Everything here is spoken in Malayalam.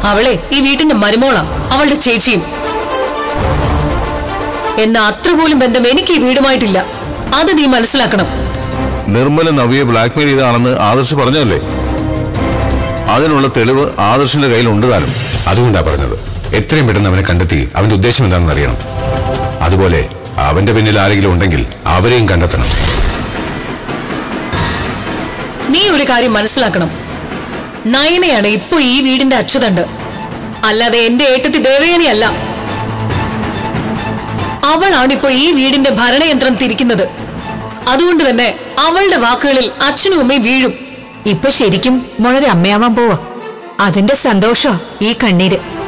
അവളെ ഈ വീട്ടിന്റെ മരുമോളാ അവളുടെ ചേച്ചിയും എന്നാ അത്ര പോലും ബന്ധം എനിക്ക് ഈ വീടുമായിട്ടില്ല അത് നീ മനസ്സിലാക്കണം നിർമ്മല നവിയെ ബ്ലാക്ക്മെയിൽ ചെയ്താണെന്ന് ആദർശ് പറഞ്ഞല്ലേ അതിനുള്ള തെളിവ് ആദർശിന്റെ കയ്യിലുണ്ട് താനും അതുകൊണ്ടാ പറഞ്ഞത് എത്രയും പെട്ടെന്ന് അവനെ കണ്ടെത്തി അവന്റെ ഉദ്ദേശം എന്താണെന്ന് അറിയണം അതുപോലെ അവന്റെ പിന്നിൽ ആരെങ്കിലും ഉണ്ടെങ്കിൽ അവരെയും കണ്ടെത്തണം നീ ഒരു കാര്യം മനസ്സിലാക്കണം നയനയാണ് ഇപ്പൊ ഈ വീടിന്റെ അച്യുതണ്ട് അല്ലാതെ എന്റെ ഏട്ടത്തി ദേവയാനിയല്ല അവളാണ് ഇപ്പൊ ഈ വീടിന്റെ ഭരണയന്ത്രം തിരിക്കുന്നത് അതുകൊണ്ട് തന്നെ അവളുടെ വാക്കുകളിൽ അച്ഛനും അമ്മയും വീഴും ഇപ്പൊ ശരിക്കും മോളൊരു അമ്മയാവാൻ പോവാ അതിന്റെ സന്തോഷ ഈ കണ്ണീര്